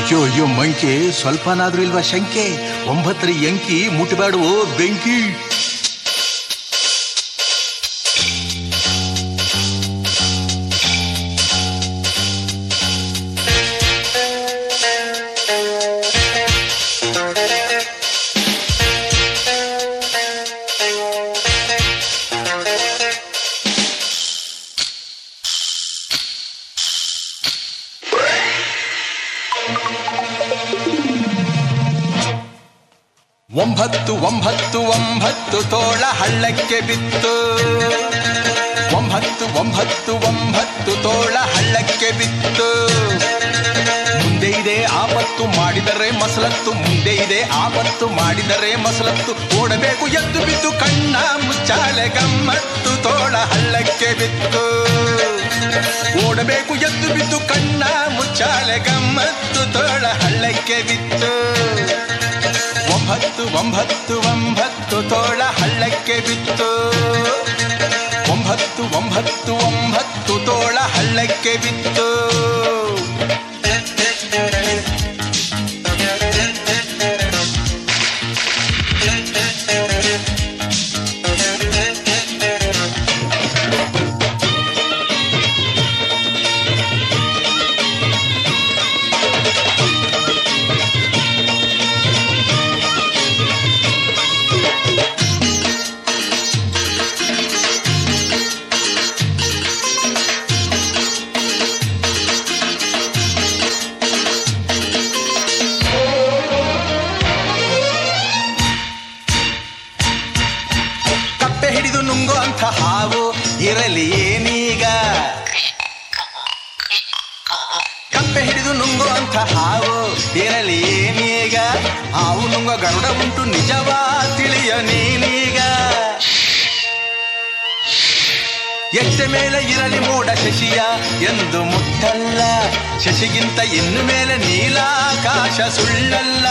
ಅಯ್ಯೋ ಅಯ್ಯೋ ಮಂಕೆ ಸ್ವಲ್ಪನಾದ್ರೂ ಇಲ್ವಾ ಶಂಕೆ ಒಂಬತ್ತರ ಎಂಕಿ ಮುಟ್ಟಬೇಡವೋ ಬೆಂಕಿ ಒಂಬತ್ತು ಒಂಬತ್ತು ಒಂಬತ್ತು ತೋಳ ಹಳ್ಳಕ್ಕೆ ಬಿತ್ತು ಒಂಬತ್ತು ಒಂಬತ್ತು ಒಂಬತ್ತು ತೋಳ ಹಳ್ಳಕ್ಕೆ ಬಿತ್ತು ಮುಂದೆ ಇದೆ ಆಪತ್ತು ಮಾಡಿದರೆ ಮಸಲತ್ತು ಮುಂದೆ ಇದೆ ಆಪತ್ತು ಮಾಡಿದರೆ ಮಸಲತ್ತು ಓಡಬೇಕು ಎದ್ದು ಬಿದ್ದು ಕಣ್ಣ ಮುಚ್ಚಾಲೆ ಗಮ್ಮತ್ತು ತೋಳ ಹಳ್ಳಕ್ಕೆ ಬಿತ್ತು ಓಡಬೇಕು ಎದ್ದು ಬಿದ್ದು ಕಣ್ಣ ಮುಚ್ಚಾಲೆ ಗಮ್ಮತ್ತು ತೋಳ ಹಳ್ಳಕ್ಕೆ ಬಿತ್ತು ಒಂಬತ್ತು ಒಂಬತ್ತು ಒಂಬತ್ತು ತೋಳ ಹಳ್ಳಕ್ಕೆ ಬಿತ್ತು ಒಂಬತ್ತು ಒಂಬತ್ತು ಒಂಬತ್ತು ತೋಳ ಹಳ್ಳಕ್ಕೆ ಬಿತ್ತು ಕಪ್ಪೆ ಹಿಡಿದು ನುಂಗೋ ಅಂತ ಹಾವು ಇರಲಿ ಏನೀಗ ಕಪ್ಪೆ ಹಿಡಿದು ನುಂಗೋ ಅಂತ ಹಾವು ಇರಲಿ ಏನೀಗ ಹಾವು ನುಂಗೋ ಗರುಡ ಉಂಟು ನಿಜವಾ ತಿಳಿಯ ನೀನೀಗ ಎಷ್ಟೆ ಮೇಲೆ ಇರಲಿ ಮೂಡ ಶಶಿಯ ಎಂದು ಮುಟ್ಟಲ್ಲ ಶಶಿಗಿಂತ ಇನ್ನು ಮೇಲೆ ನೀಲಾಕಾಶ ಸುಳ್ಳಲ್ಲ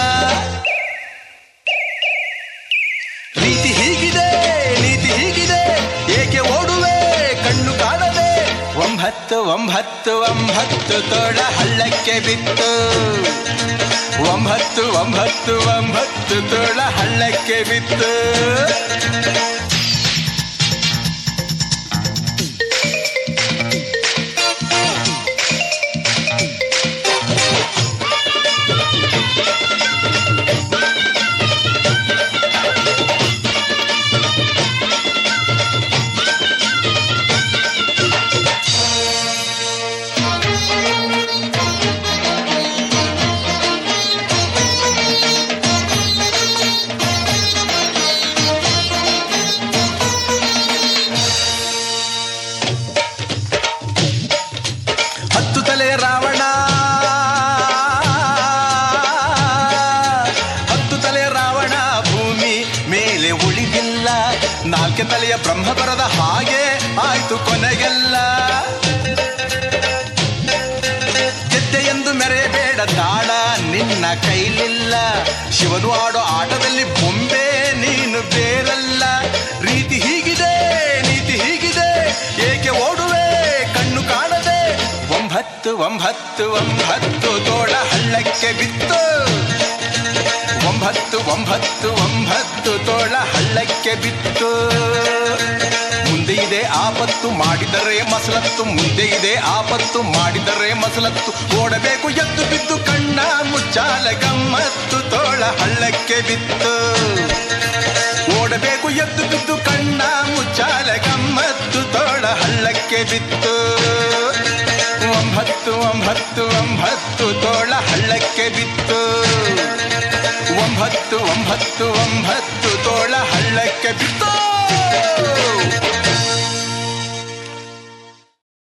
ನೀತಿ ಹೀಗಿದೆ ನೀತಿ ಹೀಗಿದೆ ಏಕೆ ಓಡುವೆ ಕಣ್ಣು ಕಾಣದೆ ಒಂಬತ್ತು ಒಂಬತ್ತು ಒಂಬತ್ತು ತೋಳ ಹಳ್ಳಕ್ಕೆ ಬಿತ್ತು ಒಂಬತ್ತು ಒಂಬತ್ತು ಒಂಬತ್ತು ತೋಳ ಹಳ್ಳಕ್ಕೆ ಬಿತ್ತು ಹತ್ತು ತಲೆ ರಾವಣ ಹತ್ತು ತಲೆ ರಾವಣ ಭೂಮಿ ಮೇಲೆ ಉಳಿದಿಲ್ಲ ನಾಲ್ಕೆ ತಲೆಯ ಬ್ರಹ್ಮ ಬರದ ಹಾಗೆ ಆಯ್ತು ಕೊನೆಗೆಲ್ಲ ಗೆದ್ದೆ ಎಂದು ಮೆರೆಯಬೇಡ ತಾಳ ನಿನ್ನ ಕೈಲಿಲ್ಲ ಶಿವನು ಆಡೋ ಆಟದಲ್ಲಿ ಬೊಂಬೆ ನೀನು ಬೇರಲ್ಲ ರೀತಿ ಹೀಗಿದೆ ನೀತಿ ಹೀಗಿದೆ ಏಕೆ ಓಡುವೆ ಕಣ್ಣು ಕಾಣದೆ ಒಂಬತ್ತು ಒಂಬತ್ತು ಒಂಬತ್ತು ತೋಳ ಹಳ್ಳಕ್ಕೆ ಬಿತ್ತು ಒಂಬತ್ತು ಒಂಬತ್ತು ಒಂಬತ್ತು ತೋಳ ಹಳ್ಳಕ್ಕೆ ಬಿತ್ತು ಮುಂದೆ ಇದೆ ಆಪತ್ತು ಮಾಡಿದರೆ ಮಸಲತ್ತು ಮುಂದೆ ಇದೆ ಆಪತ್ತು ಮಾಡಿದರೆ ಮಸಲತ್ತು ಓಡಬೇಕು ಎದ್ದು ಬಿದ್ದು ಕಣ್ಣ ಮುಚ್ಚಾಲ ಗಮ್ಮತ್ತು ತೋಳ ಹಳ್ಳಕ್ಕೆ ಬಿತ್ತು ಓಡಬೇಕು ಎದ್ದು ಬಿದ್ದು ಕಣ್ಣ ಮುಚ್ಚಾಲ ಗಮ್ಮತ್ತು ತೋಳ ಹಳ್ಳಕ್ಕೆ ಬಿತ್ತು ಒಂಬತ್ತು ಒಂಬತ್ತು ಒಂಬತ್ತು ತೋಳ ಹಳ್ಳಕ್ಕೆ ಬಿತ್ತು ಒಂಬತ್ತು ಒಂಬತ್ತು ಒಂಬತ್ತು ತೋಳ ಹಳ್ಳಕ್ಕೆ ಬಿತ್ತು